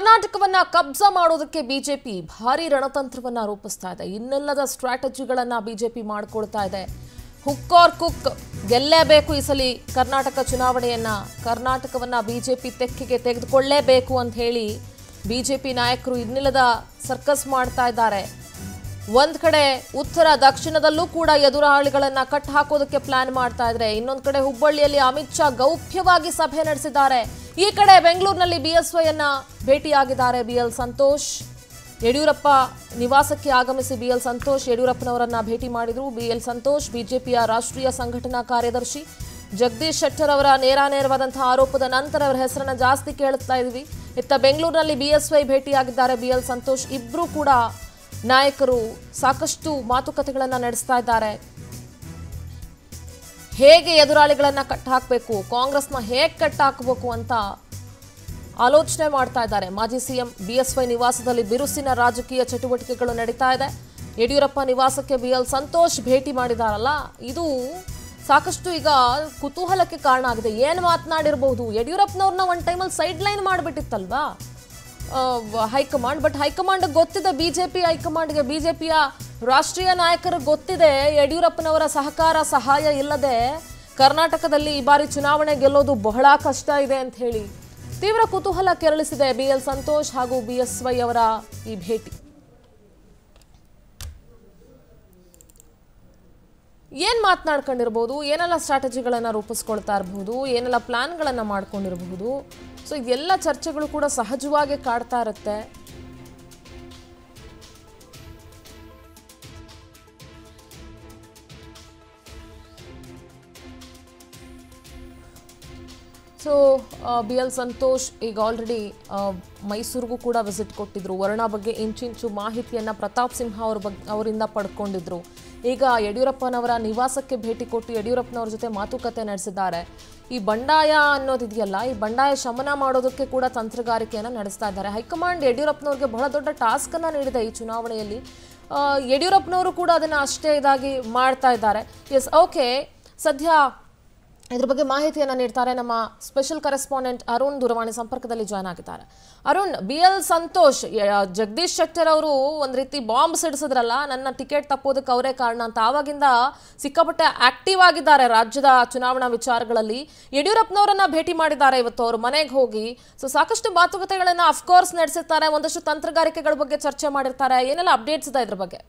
ಕರ್ನಾಟಕವನ್ನ ಕಬ್ಜಾ ಮಾಡೋದಕ್ಕೆ ಬಿಜೆಪಿ ಭಾರಿ ರಣತಂತ್ರವನ್ನ ರೂಪಿಸ್ತಾ ಇದೆ ಇನ್ನೆಲ್ಲದ ಸ್ಟ್ರಾಟಜಿಗಳನ್ನ ಬಿಜೆಪಿ ಮಾಡ್ಕೊಳ್ತಾ ಇದೆ ಹುಕ್ ಆರ್ ಕುಕ್ ಗೆಲ್ಲೇಬೇಕು ಈ ಸಲ ಕರ್ನಾಟಕ ಚುನಾವಣೆಯನ್ನ ಕರ್ನಾಟಕವನ್ನ ಬಿಜೆಪಿ ತೆಕ್ಕೆಗೆ ತೆಗೆದುಕೊಳ್ಳೇಬೇಕು ಅಂತ ಹೇಳಿ ಬಿಜೆಪಿ ನಾಯಕರು ಇನ್ನಿಲ್ಲದ ಸರ್ಕಸ್ ಮಾಡ್ತಾ ಇದ್ದಾರೆ ಒಂದ್ ಕಡೆ ಉತ್ತರ ದಕ್ಷಿಣದಲ್ಲೂ ಕೂಡ ಎದುರಾಳಿಗಳನ್ನ ಕಟ್ ಹಾಕೋದಕ್ಕೆ ಪ್ಲಾನ್ ಮಾಡ್ತಾ ಇದ್ರೆ ಇನ್ನೊಂದ್ ಕಡೆ ಹುಬ್ಬಳ್ಳಿಯಲ್ಲಿ ಅಮಿತ್ ಶಾ ಗೌಪ್ಯವಾಗಿ ಸಭೆ ನಡೆಸಿದ್ದಾರೆ ಈ ಕಡೆ ಬೆಂಗಳೂರಿನಲ್ಲಿ ಬಿಎಸ್ವೈ ಅನ್ನ ಭೇಟಿಯಾಗಿದ್ದಾರೆ ಬಿಎಲ್ ಸಂತೋಷ್ ಯಡಿಯೂರಪ್ಪ ನಿವಾಸಕ್ಕೆ ಆಗಮಿಸಿ ಬಿಎಲ್ ಸಂತೋಷ್ ಯಡಿಯೂರಪ್ಪನವರನ್ನ ಭೇಟಿ ಮಾಡಿದ್ರು ಬಿಎಲ್ ಸಂತೋಷ್ ಬಿಜೆಪಿಯ ರಾಷ್ಟ್ರೀಯ ಸಂಘಟನಾ ಕಾರ್ಯದರ್ಶಿ ಜಗದೀಶ್ ಶೆಟ್ಟರ್ ಅವರ ನೇರಾನೇರವಾದಂತಹ ಆರೋಪದ ನಂತರ ಅವರ ಹೆಸರನ್ನ ಜಾಸ್ತಿ ಕೇಳುತ್ತಾ ಇದ್ವಿ ಇತ್ತ ಬೆಂಗಳೂರಿನಲ್ಲಿ ಬಿಎಸ್ವೈ ಭೇಟಿಯಾಗಿದ್ದಾರೆ ಬಿಎಲ್ ಸಂತೋಷ್ ಇಬ್ರು ಕೂಡ ನಾಯಕರು ಸಾಕಷ್ಟು ಮಾತುಕತೆಗಳನ್ನ ನಡೆಸ್ತಾ ಇದ್ದಾರೆ ಹೇಗೆ ಎದುರಾಳಿಗಳನ್ನ ಕಟ್ ಹಾಕಬೇಕು ಕಾಂಗ್ರೆಸ್ನ ಹೇಗೆ ಕಟ್ ಹಾಕಬೇಕು ಅಂತ ಆಲೋಚನೆ ಮಾಡ್ತಾ ಇದ್ದಾರೆ ಮಾಜಿ ಸಿಎಂ ಬಿಎಸ್ವೈ ನಿವಾಸದಲ್ಲಿ ಬಿರುಸಿನ ರಾಜಕೀಯ ಚಟುವಟಿಕೆಗಳು ನಡೀತಾ ಇದೆ ಯಡಿಯೂರಪ್ಪ ನಿವಾಸಕ್ಕೆ ಬಿಎಲ್ ಸಂತೋಷ್ ಭೇಟಿ ಮಾಡಿದಾರಲ್ಲ ಇದು ಸಾಕಷ್ಟು ಈಗ ಕುತೂಹಲಕ್ಕೆ ಕಾರಣ ಆಗಿದೆ ಏನು ಮಾತನಾಡಿರಬಹುದು ಯಡಿಯೂರಪ್ಪನವ್ರನ್ನ ಒಂದು ಟೈಮಲ್ಲಿ ಸೈಡ್ ಲೈನ್ ಮಾಡಿಬಿಟ್ಟಿತ್ತಲ್ವಾ ಹೈಕಮಾಂಡ್ ಬಟ್ ಹೈಕಮಾಂಡ್ ಗೊತ್ತಿದೆ ಬಿಜೆಪಿ ಹೈಕಮಾಂಡ್ಗೆ ಬಿಜೆಪಿಯ ರಾಷ್ಟ್ರೀಯ ನಾಯಕರಿಗೆ ಗೊತ್ತಿದೆ ಯಡಿಯೂರಪ್ಪನವರ ಸಹಕಾರ ಸಹಾಯ ಇಲ್ಲದೆ ಕರ್ನಾಟಕದಲ್ಲಿ ಈ ಬಾರಿ ಚುನಾವಣೆ ಗೆಲ್ಲೋದು ಬಹಳ ಕಷ್ಟ ಇದೆ ಅಂತ ಹೇಳಿ ತೀವ್ರ ಕುತೂಹಲ ಕೆರಳಿಸಿದೆ ಬಿ ಎಲ್ ಸಂತೋಷ್ ಹಾಗೂ ಬಿ ಎಸ್ ವೈ ಅವರ ಈ ಭೇಟಿ ಏನ್ ಮಾತನಾಡ್ಕೊಂಡಿರ್ಬೋದು ಏನೆಲ್ಲ ಸ್ಟ್ರಾಟಜಿಗಳನ್ನ ರೂಪಿಸ್ಕೊಳ್ತಾ ಇರಬಹುದು ಏನೆಲ್ಲ ಪ್ಲಾನ್ಗಳನ್ನ ಮಾಡ್ಕೊಂಡಿರಬಹುದು ಸೊ ಇದೆಲ್ಲ ಚರ್ಚೆಗಳು ಕೂಡ ಸಹಜವಾಗಿ ಕಾಡ್ತಾ ಇರುತ್ತೆ ಸೊ ಬಿ ಎಲ್ ಸಂತೋಷ್ ಈಗ ಆಲ್ರೆಡಿ ಮೈಸೂರಿಗೂ ಕೂಡ ವಿಸಿಟ್ ಕೊಟ್ಟಿದ್ರು ವರ್ಣ ಬಗ್ಗೆ ಇಂಚಿಂಚು ಮಾಹಿತಿಯನ್ನ ಪ್ರತಾಪ್ ಸಿಂಹ ಅವ್ರ ಬಗ್ಗೆ ಅವರಿಂದ ಪಡ್ಕೊಂಡಿದ್ರು ಈಗ ಯಡಿಯೂರಪ್ಪನವರ ನಿವಾಸಕ್ಕೆ ಭೇಟಿ ಕೊಟ್ಟು ಯಡಿಯೂರಪ್ಪನವ್ರ ಜೊತೆ ಮಾತುಕತೆ ನಡೆಸಿದ್ದಾರೆ ಈ ಬಂಡಾಯ ಅನ್ನೋದಿದೆಯಲ್ಲ ಈ ಬಂಡಾಯ ಶಮನ ಮಾಡೋದಕ್ಕೆ ಕೂಡ ತಂತ್ರಗಾರಿಕೆಯನ್ನು ನಡೆಸ್ತಾ ಇದ್ದಾರೆ ಹೈಕಮಾಂಡ್ ಯಡಿಯೂರಪ್ಪನವ್ರಿಗೆ ಬಹಳ ದೊಡ್ಡ ಟಾಸ್ಕ್ ಅನ್ನ ನೀಡಿದೆ ಈ ಚುನಾವಣೆಯಲ್ಲಿ ಆ, ಯಡಿಯೂರಪ್ಪನವರು ಕೂಡ ಅದನ್ನ ಅಷ್ಟೇ ಇದಾಗಿ ಮಾಡ್ತಾ ಇದ್ದಾರೆ ಎಸ್ ಓಕೆ ಸದ್ಯ ಇದ್ರ ಬಗ್ಗೆ ಮಾಹಿತಿಯನ್ನ ನೀಡ್ತಾರೆ ನಮ್ಮ ಸ್ಪೆಷಲ್ ಕರೆಸ್ಪಾಂಡೆಂಟ್ ಅರುಣ್ ದೂರವಾಣಿ ಸಂಪರ್ಕದಲ್ಲಿ ಜಾಯ್ನ್ ಆಗಿದ್ದಾರೆ ಅರುಣ್ ಬಿ ಎಲ್ ಸಂತೋಷ್ ಯ- ಜಗದೀಶ್ ಶೆಟ್ಟರ್ ಅವರು ಒಂದ್ ರೀತಿ ಬಾಂಬ್ ಸಿಡಿಸಿದ್ರಲ್ಲ ನನ್ನ ಟಿಕೆಟ್ ತಪ್ಪೋದಕ್ಕೆ ಅವರೇ ಕಾರಣ ಅಂತ ಆವಾಗಿಂದ ಸಿಕ್ಕಾಪಟ್ಟೆ ಆಕ್ಟಿವ್ ಆಗಿದ್ದಾರೆ ರಾಜ್ಯದ ಚುನಾವಣಾ ವಿಚಾರಗಳಲ್ಲಿ ಯಡಿಯೂರಪ್ಪನವರನ್ನ ಭೇಟಿ ಮಾಡಿದ್ದಾರೆ ಇವತ್ತು ಅವ್ರ ಮನೆಗೆ ಹೋಗಿ ಸೊ ಸಾಕಷ್ಟು ಮಾತುಕತೆಗಳನ್ನ ಅಫ್ಕೋರ್ಸ್ ನಡೆಸಿರ್ತಾರೆ ಒಂದಷ್ಟು ತಂತ್ರಗಾರಿಕೆಗಳ ಬಗ್ಗೆ ಚರ್ಚೆ ಮಾಡಿರ್ತಾರೆ ಏನೆಲ್ಲ ಅಪ್ಡೇಟ್ಸ್ ಇದೆ ಇದ್ರ ಬಗ್ಗೆ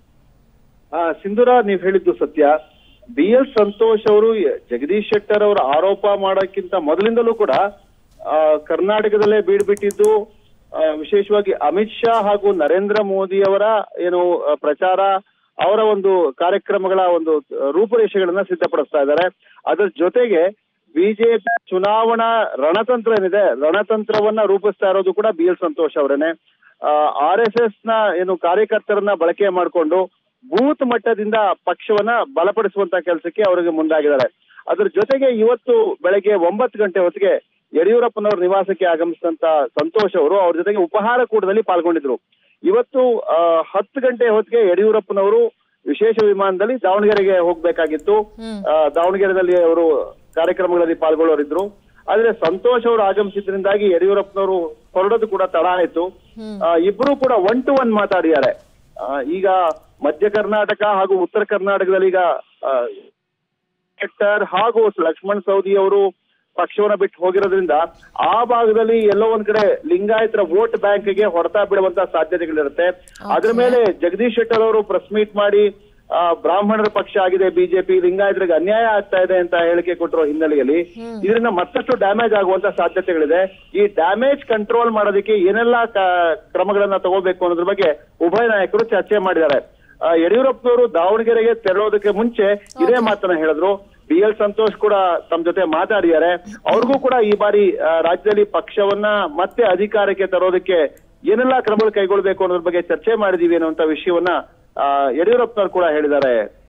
ಆ, ಸಿಂಧೂರ ನೀವ್ ಹೇಳಿದ್ದು ಸತ್ಯ ಬಿ ಎಲ್ ಸಂತೋಷ್ ಅವರು ಜಗದೀಶ್ ಶೆಟ್ಟರ್ ಅವರ ಆರೋಪ ಮಾಡೋಕ್ಕಿಂತ ಮೊದಲಿಂದಲೂ ಕೂಡ ಆ, ಕರ್ನಾಟಕದಲ್ಲೇ ಬೀಡ್ಬಿಟ್ಟಿದ್ದು ಆ, ವಿಶೇಷವಾಗಿ ಅಮಿತ್ ಶಾ ಹಾಗೂ ನರೇಂದ್ರ ಮೋದಿ ಅವರ ಏನು ಆ, ಪ್ರಚಾರ ಅವರ ಒಂದು ಕಾರ್ಯಕ್ರಮಗಳ ಒಂದು ರೂಪುರೇಷೆಗಳನ್ನ ಸಿದ್ಧಪಡಿಸ್ತಾ ಇದ್ದಾರೆ ಅದರ ಜೊತೆಗೆ ಬಿಜೆಪಿ ಚುನಾವಣಾ ರಣತಂತ್ರ ಏನಿದೆ ರಣತಂತ್ರವನ್ನ ರೂಪಿಸ್ತಾ ಇರೋದು ಕೂಡ ಬಿ ಎಲ್ ಸಂತೋಷ್ ಅವರೇನೆ ಆರ್ ಎಸ್ ಎಸ್ ನ ಏನು ಕಾರ್ಯಕರ್ತರನ್ನ ಬಳಕೆ ಮಾಡಿಕೊಂಡು ಬೂತ್ ಮಟ್ಟದಿಂದ ಪಕ್ಷವನ್ನ ಬಲಪಡಿಸುವಂತ ಕೆಲಸಕ್ಕೆ ಅವರಿಗೆ ಮುಂದಾಗಿದ್ದಾರೆ ಅದ್ರ ಜೊತೆಗೆ ಇವತ್ತು ಬೆಳಗ್ಗೆ ಒಂಬತ್ತು ಗಂಟೆ ಹೊತ್ತಿಗೆ ಯಡಿಯೂರಪ್ಪನವರ ನಿವಾಸಕ್ಕೆ ಆಗಮಿಸಿದಂತ ಸಂತೋಷ್ ಅವರು ಅವ್ರ ಜೊತೆಗೆ ಉಪಹಾರ ಕೂಟದಲ್ಲಿ ಪಾಲ್ಗೊಂಡಿದ್ರು ಇವತ್ತು ಆ, ಹತ್ತು ಗಂಟೆ ಹೊತ್ತಿಗೆ ಯಡಿಯೂರಪ್ಪನವರು ವಿಶೇಷ ವಿಮಾನದಲ್ಲಿ ದಾವಣಗೆರೆಗೆ ಹೋಗ್ಬೇಕಾಗಿತ್ತು ಆ, ದಾವಣಗೆರೆಯಲ್ಲಿ ಅವರು ಕಾರ್ಯಕ್ರಮಗಳಲ್ಲಿ ಪಾಲ್ಗೊಳ್ಳೋರಿದ್ರು ಆದ್ರೆ ಸಂತೋಷ್ ಅವರು ಆಗಮಿಸಿದ್ರಿಂದಾಗಿ ಯಡಿಯೂರಪ್ಪನವರು ಹೊರಡೋದು ಕೂಡ ತಡ ಆಯ್ತು ಆ, ಇಬ್ರು ಕೂಡ ಒನ್ ಟು ಒನ್ ಮಾತಾಡಿದ್ದಾರೆ ಆ, ಈಗ ಮಧ್ಯ ಕರ್ನಾಟಕ ಹಾಗೂ ಉತ್ತರ ಕರ್ನಾಟಕದಲ್ಲಿ ಈಗ ಆ, ಶೆಟ್ಟರ್ ಹಾಗೂ ಲಕ್ಷ್ಮಣ್ ಸವದಿ ಅವರು ಪಕ್ಷವನ್ನ ಬಿಟ್ಟು ಹೋಗಿರೋದ್ರಿಂದ ಆ ಭಾಗದಲ್ಲಿ ಎಲ್ಲೋ ಒಂದ್ ಕಡೆ ಲಿಂಗಾಯತರ ವೋಟ್ ಬ್ಯಾಂಕ್ಗೆ ಹೊಡೆತ ಬಿಡುವಂತ ಸಾಧ್ಯತೆಗಳಿರುತ್ತೆ ಅದ್ರ ಮೇಲೆ ಜಗದೀಶ್ ಶೆಟ್ಟರ್ ಅವರು ಪ್ರೆಸ್ ಮೀಟ್ ಮಾಡಿ ಆ, ಬ್ರಾಹ್ಮಣರ ಪಕ್ಷ ಆಗಿದೆ ಬಿಜೆಪಿ ಲಿಂಗಾಯತರಿಗೆ ಅನ್ಯಾಯ ಆಗ್ತಾ ಇದೆ ಅಂತ ಹೇಳಿಕೆ ಕೊಟ್ಟಿರೋ ಹಿನ್ನೆಲೆಯಲ್ಲಿ ಇದರಿಂದ ಮತ್ತಷ್ಟು ಡ್ಯಾಮೇಜ್ ಆಗುವಂತ ಸಾಧ್ಯತೆಗಳಿದೆ ಈ ಡ್ಯಾಮೇಜ್ ಕಂಟ್ರೋಲ್ ಮಾಡೋದಕ್ಕೆ ಏನೆಲ್ಲ ಕ- ಕ್ರಮಗಳನ್ನ ತಗೋಬೇಕು ಅನ್ನೋದ್ರ ಬಗ್ಗೆ ಉಭಯ ನಾಯಕರು ಚರ್ಚೆ ಮಾಡಿದ್ದಾರೆ ಆ, ಯಡಿಯೂರಪ್ಪನವರು ದಾವಣಗೆರೆಗೆ ತೆರಳೋದಕ್ಕೆ ಮುಂಚೆ ಇದೇ ಮಾತನ್ನ ಹೇಳಿದ್ರು ಬಿ ಎಲ್ ಸಂತೋಷ್ ಕೂಡ ತಮ್ಮ ಜೊತೆ ಮಾತಾಡಿದ್ದಾರೆ ಅವ್ರಿಗೂ ಕೂಡ ಈ ಬಾರಿ ಆ, ರಾಜ್ಯದಲ್ಲಿ ಪಕ್ಷವನ್ನ ಮತ್ತೆ ಅಧಿಕಾರಕ್ಕೆ ತರೋದಕ್ಕೆ ಏನೆಲ್ಲ ಕ್ರಮಗಳು ಕೈಗೊಳ್ಬೇಕು ಅನ್ನೋದ್ರ ಬಗ್ಗೆ ಚರ್ಚೆ ಮಾಡಿದೀವಿ ಅನ್ನುವಂತ ವಿಷಯವನ್ನ ಆ, ಯಡಿಯೂರಪ್ಪನವ್ರು ಕೂಡ ಹೇಳಿದ್ದಾರೆ